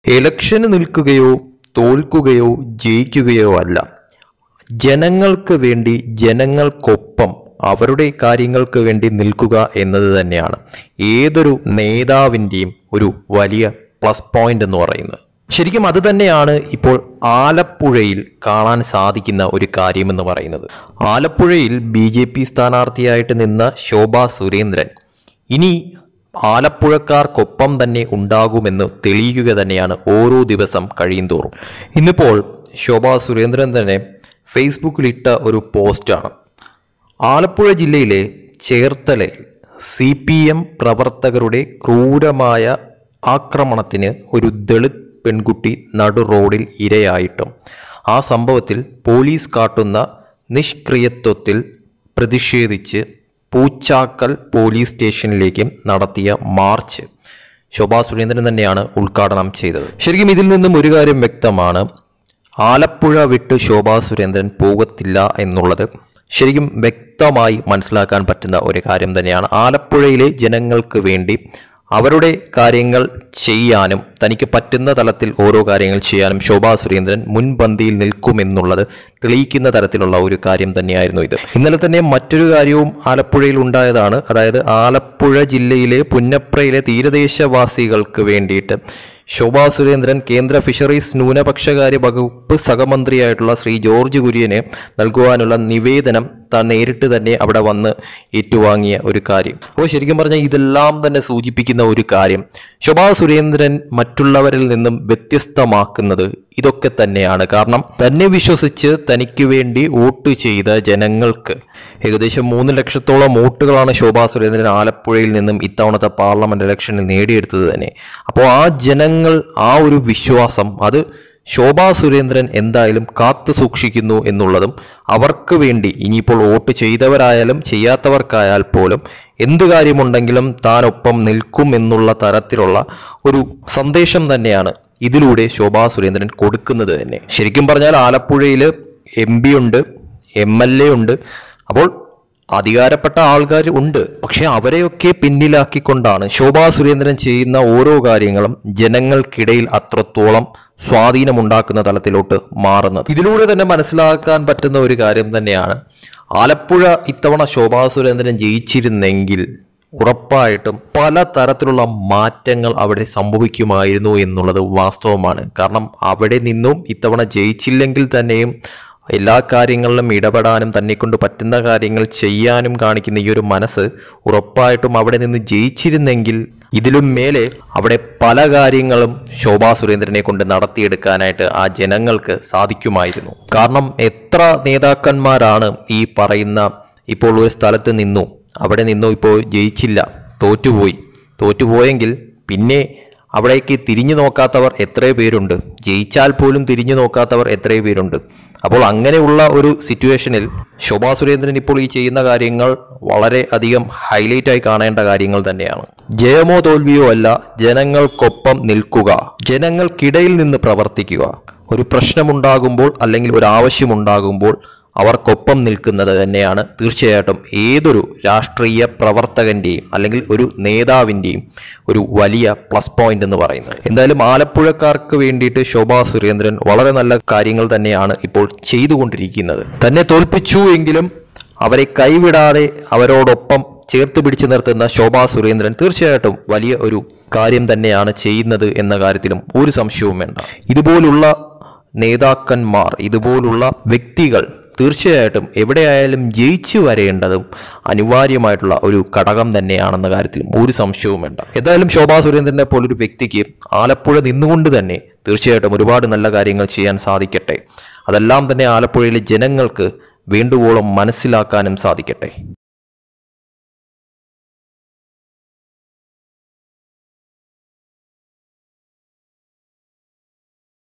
ഇലക്ഷന് നിൽക്കുകയോ തോൽക്കുകയോ ജയിക്കുകയോ അല്ല ജനങ്ങൾക്ക് വേണ്ടി ജനങ്ങൾക്കൊപ്പം അവരുടെ കാര്യങ്ങൾക്ക് വേണ്ടി നിൽക്കുക എന്നത് തന്നെയാണ് ഏതൊരു നേതാവിൻ്റെയും ഒരു വലിയ പ്ലസ് പോയിന്റ് എന്ന് പറയുന്നത് ശരിക്കും അത് തന്നെയാണ് ഇപ്പോൾ ആലപ്പുഴയിൽ കാണാൻ സാധിക്കുന്ന ഒരു കാര്യമെന്ന് പറയുന്നത് ആലപ്പുഴയിൽ ബി ജെ പി സ്ഥാനാർത്ഥിയായിട്ട് നിന്ന ശോഭ സുരേന്ദ്രൻ ഇനി ആലപ്പുഴക്കാർക്കൊപ്പം തന്നെ ഉണ്ടാകുമെന്ന് തെളിയിക്കുക തന്നെയാണ് ഓരോ ദിവസം കഴിയുന്തോറും ഇന്നിപ്പോൾ ശോഭ സുരേന്ദ്രൻ തന്നെ ഫേസ്ബുക്കിലിട്ട ഒരു പോസ്റ്റാണ് ആലപ്പുഴ ജില്ലയിലെ ചേർത്തലയിൽ സി പി എം പ്രവർത്തകരുടെ ക്രൂരമായ ആക്രമണത്തിന് ഒരു ദളിത് പെൺകുട്ടി നടു റോഡിൽ ഇരയായിട്ടും ആ സംഭവത്തിൽ പോലീസ് കാട്ടുന്ന നിഷ്ക്രിയത്വത്തിൽ പ്രതിഷേധിച്ച് പൂച്ചാക്കൽ പോലീസ് സ്റ്റേഷനിലേക്ക് നടത്തിയ മാർച്ച് ശോഭാ സുരേന്ദ്രൻ തന്നെയാണ് ഉദ്ഘാടനം ചെയ്തത് ശരിക്കും ഇതിൽ നിന്നും ഒരു കാര്യം വ്യക്തമാണ് ആലപ്പുഴ വിട്ട് ശോഭാ സുരേന്ദ്രൻ പോകത്തില്ല എന്നുള്ളത് ശരിക്കും വ്യക്തമായി മനസ്സിലാക്കാൻ പറ്റുന്ന ഒരു കാര്യം തന്നെയാണ് ആലപ്പുഴയിലെ ജനങ്ങൾക്ക് വേണ്ടി അവരുടെ കാര്യങ്ങൾ ചെയ്യാനും തനിക്ക് പറ്റുന്ന തലത്തിൽ ഓരോ കാര്യങ്ങൾ ചെയ്യാനും ശോഭാ സുരേന്ദ്രൻ മുൻപന്തിയിൽ നിൽക്കുമെന്നുള്ളത് തെളിയിക്കുന്ന തരത്തിലുള്ള ഒരു കാര്യം തന്നെയായിരുന്നു ഇത് ഇന്നലെ തന്നെ മറ്റൊരു കാര്യവും ആലപ്പുഴയിൽ ഉണ്ടായതാണ് അതായത് ആലപ്പുഴ ജില്ലയിലെ പുന്നപ്രയിലെ തീരദേശവാസികൾക്ക് വേണ്ടിയിട്ട് ശോഭാ സുരേന്ദ്രൻ കേന്ദ്ര ഫിഷറീസ് ന്യൂനപക്ഷകാര്യ വകുപ്പ് സഹമന്ത്രിയായിട്ടുള്ള ശ്രീ ജോർജ് കുര്യന് നൽകുവാനുള്ള നിവേദനം താൻ നേരിട്ട് തന്നെ അവിടെ വന്ന് ഏറ്റുവാങ്ങിയ ഒരു കാര്യം അപ്പോൾ ശരിക്കും പറഞ്ഞാൽ ഇതെല്ലാം തന്നെ സൂചിപ്പിക്കുന്ന ഒരു കാര്യം ശോഭാ സുരേന്ദ്രൻ മറ്റുള്ളവരിൽ നിന്നും വ്യത്യസ്തമാക്കുന്നത് ഇതൊക്കെ തന്നെയാണ് കാരണം തന്നെ വിശ്വസിച്ച് തനിക്ക് വേണ്ടി വോട്ട് ചെയ്ത ജനങ്ങൾക്ക് ഏകദേശം മൂന്ന് ലക്ഷത്തോളം വോട്ടുകളാണ് ശോഭാ സുരേന്ദ്രൻ ആലപ്പുഴയിൽ നിന്നും ഇത്തവണത്തെ പാർലമെന്റ് ഇലക്ഷനിൽ നേടിയെടുത്തത് തന്നെ അപ്പോൾ ആ ജനങ്ങൾ ആ ഒരു വിശ്വാസം അത് ശോഭാ സുരേന്ദ്രൻ എന്തായാലും കാത്തു സൂക്ഷിക്കുന്നു എന്നുള്ളതും അവർക്ക് വേണ്ടി ഇനിയിപ്പോൾ വോട്ട് ചെയ്തവരായാലും ചെയ്യാത്തവർക്കായാൽ പോലും എന്ത് കാര്യമുണ്ടെങ്കിലും താനൊപ്പം നിൽക്കും എന്നുള്ള തരത്തിലുള്ള ഒരു സന്ദേശം തന്നെയാണ് ഇതിലൂടെ ശോഭാ സുരേന്ദ്രൻ കൊടുക്കുന്നത് തന്നെ ശരിക്കും പറഞ്ഞാൽ ആലപ്പുഴയിൽ എം പി ഉണ്ട് എം എൽ എ ഉണ്ട് അപ്പോൾ അധികാരപ്പെട്ട ആൾക്കാർ ഉണ്ട് പക്ഷെ അവരെയൊക്കെ പിന്നിലാക്കിക്കൊണ്ടാണ് ശോഭാ സുരേന്ദ്രൻ ചെയ്യുന്ന ഓരോ കാര്യങ്ങളും ജനങ്ങൾക്കിടയിൽ അത്രത്തോളം സ്വാധീനമുണ്ടാക്കുന്ന തലത്തിലോട്ട് മാറുന്നത് ഇതിലൂടെ തന്നെ മനസ്സിലാക്കാൻ പറ്റുന്ന ഒരു കാര്യം തന്നെയാണ് ആലപ്പുഴ ഇത്തവണ ശോഭാ സുരേന്ദ്രൻ ജയിച്ചിരുന്നെങ്കിൽ ഉറപ്പായിട്ടും പല തരത്തിലുള്ള മാറ്റങ്ങൾ അവിടെ സംഭവിക്കുമായിരുന്നു എന്നുള്ളത് വാസ്തവമാണ് കാരണം അവിടെ നിന്നും ഇത്തവണ ജയിച്ചില്ലെങ്കിൽ തന്നെയും എല്ലാ കാര്യങ്ങളിലും ഇടപെടാനും തന്നെ കൊണ്ട് പറ്റുന്ന കാര്യങ്ങൾ ചെയ്യാനും കാണിക്കുന്ന ഈ ഒരു മനസ്സ് ഉറപ്പായിട്ടും അവിടെ നിന്ന് ജയിച്ചിരുന്നെങ്കിൽ ഇതിലും മേലെ അവിടെ പല കാര്യങ്ങളും ശോഭാ സുരേന്ദ്രനെ കൊണ്ട് നടത്തിയെടുക്കാനായിട്ട് ആ ജനങ്ങൾക്ക് സാധിക്കുമായിരുന്നു കാരണം എത്ര നേതാക്കന്മാരാണ് ഈ പറയുന്ന ഇപ്പോൾ ഒരു സ്ഥലത്ത് നിന്നു അവിടെ നിന്നു ഇപ്പോൾ ജയിച്ചില്ല തോറ്റുപോയി തോറ്റുപോയെങ്കിൽ പിന്നെ അവിടേക്ക് തിരിഞ്ഞു നോക്കാത്തവർ എത്രയോ പേരുണ്ട് ജയിച്ചാൽ പോലും തിരിഞ്ഞു നോക്കാത്തവർ എത്രയോ പേരുണ്ട് അപ്പോൾ അങ്ങനെയുള്ള ഒരു സിറ്റുവേഷനിൽ ശോഭാ സുരേന്ദ്രൻ ഇപ്പോൾ ഈ ചെയ്യുന്ന കാര്യങ്ങൾ വളരെ അധികം ഹൈലൈറ്റ് ആയി കാണേണ്ട കാര്യങ്ങൾ തന്നെയാണ് ജയമോ തോൽവിയോ അല്ല ജനങ്ങൾക്കൊപ്പം നിൽക്കുക ജനങ്ങൾക്കിടയിൽ നിന്ന് പ്രവർത്തിക്കുക ഒരു പ്രശ്നമുണ്ടാകുമ്പോൾ അല്ലെങ്കിൽ ഒരു ആവശ്യമുണ്ടാകുമ്പോൾ അവർക്കൊപ്പം നിൽക്കുന്നത് തന്നെയാണ് തീർച്ചയായിട്ടും ഏതൊരു രാഷ്ട്രീയ പ്രവർത്തകന്റെയും അല്ലെങ്കിൽ ഒരു നേതാവിൻ്റെയും ഒരു വലിയ പ്ലസ് പോയിന്റ് എന്ന് പറയുന്നത് എന്തായാലും ആലപ്പുഴക്കാർക്ക് വേണ്ടിയിട്ട് ശോഭാ സുരേന്ദ്രൻ വളരെ നല്ല കാര്യങ്ങൾ തന്നെയാണ് ഇപ്പോൾ ചെയ്തുകൊണ്ടിരിക്കുന്നത് തന്നെ തോൽപ്പിച്ചു എങ്കിലും അവരെ കൈവിടാതെ അവരോടൊപ്പം ചേർത്ത് പിടിച്ചു നിർത്തുന്ന ശോഭാ സുരേന്ദ്രൻ തീർച്ചയായിട്ടും വലിയ ഒരു കാര്യം തന്നെയാണ് ചെയ്യുന്നത് എന്ന കാര്യത്തിലും ഒരു സംശയവും വേണ്ട ഇതുപോലുള്ള നേതാക്കന്മാർ ഇതുപോലുള്ള വ്യക്തികൾ തീർച്ചയായിട്ടും എവിടെയായാലും ജയിച്ചു വരേണ്ടതും അനിവാര്യമായിട്ടുള്ള ഒരു ഘടകം തന്നെയാണെന്ന കാര്യത്തിൽ ഒരു സംശയവും വേണ്ട എന്തായാലും ശോഭാ സുരേന്ദ്രനെ പോലൊരു വ്യക്തിക്ക് ആലപ്പുഴ നിന്നുകൊണ്ട് തന്നെ തീർച്ചയായിട്ടും ഒരുപാട് നല്ല കാര്യങ്ങൾ ചെയ്യാൻ സാധിക്കട്ടെ അതെല്ലാം തന്നെ ആലപ്പുഴയിലെ ജനങ്ങൾക്ക് വേണ്ടുവോളം മനസ്സിലാക്കാനും സാധിക്കട്ടെ